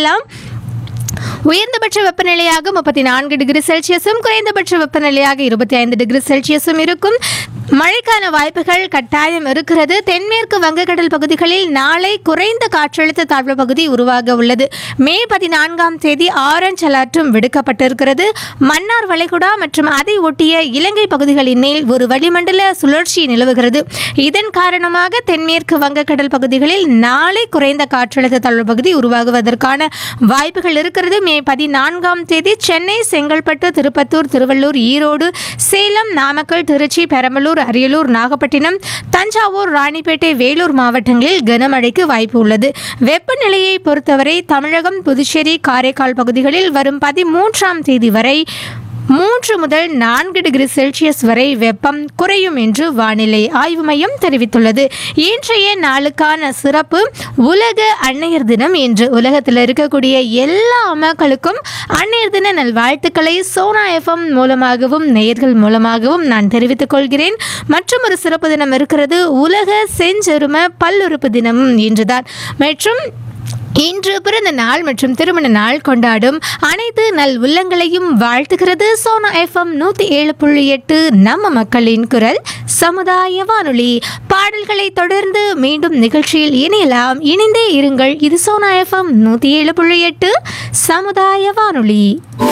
பார்க்கலாம் உயர்ந்தபட்ச வெப்பநிலையாக முப்பத்தி நான்கு டிகிரி செல்சியஸும் குறைந்தபட்ச வெப்பநிலையாக இருபத்தி ஐந்து டிகிரி செல்சியஸும் இருக்கும் மழைக்கான வாய்ப்புகள் கட்டாயம் இருக்கிறது தென்மேற்கு வங்கக்கடல் பகுதிகளில் நாளை குறைந்த காற்றழுத்த தாழ்வு பகுதி உருவாக உள்ளது மே பதினான்காம் தேதி ஆரஞ்ச் அலர்ட்டும் விடுக்கப்பட்டிருக்கிறது மன்னார் வளைகுடா மற்றும் அதை ஒட்டிய இலங்கை பகுதிகளின் மேல் ஒரு வளிமண்டல சுழற்சி நிலவுகிறது இதன் காரணமாக தென்மேற்கு வங்கக்கடல் பகுதிகளில் நாளை குறைந்த காற்றழுத்த தாழ்வு பகுதி உருவாகுவதற்கான வாய்ப்புகள் இருக்கிறது மே பதினான்காம் தேதி சென்னை செங்கல்பட்டு திருப்பத்தூர் திருவள்ளூர் ஈரோடு சேலம் நாமக்கல் திருச்சி பெரம்பலூர் அரியலூர் நாகப்பட்டினம் தஞ்சாவூர் ராணிப்பேட்டை வேலூர் மாவட்டங்களில் கனமழைக்கு வாய்ப்பு உள்ளது வெப்பநிலையை பொறுத்தவரை தமிழகம் புதுச்சேரி காரைக்கால் பகுதிகளில் வரும் பதிமூன்றாம் தேதி வரை மூன்று முதல் நான்கு டிகிரி செல்சியஸ் வரை வெப்பம் குறையும் என்று வானிலை ஆய்வு மையம் தெரிவித்துள்ளது இன்றைய நாளுக்கான சிறப்பு உலக அன்னையர் தினம் என்று உலகத்தில் இருக்கக்கூடிய எல்லா மக்களுக்கும் அன்னையர் தின நல்வாழ்த்துக்களை சோனா எஃப்எம் மூலமாகவும் நேயர்கள் மூலமாகவும் நான் தெரிவித்துக் கொள்கிறேன் மற்றும் ஒரு சிறப்பு தினம் இருக்கிறது உலக செஞ்செரும பல்லுறுப்பு தினம் என்றுதான் மற்றும் இன்று பிறந்த நாள் மற்றும் திருமண நாள் கொண்டாடும் அனைத்து நல் உள்ளங்களையும் வாழ்த்துகிறது சோனா எஃப்எம் நூத்தி ஏழு புள்ளி எட்டு நம்ம மக்களின் குரல் சமுதாய வானொலி பாடல்களை தொடர்ந்து மீண்டும் நிகழ்ச்சியில் இணையலாம் இணைந்தே இருங்கள் இது சோனா எஃப்எம் நூத்தி ஏழு புள்ளி எட்டு சமுதாய வானொலி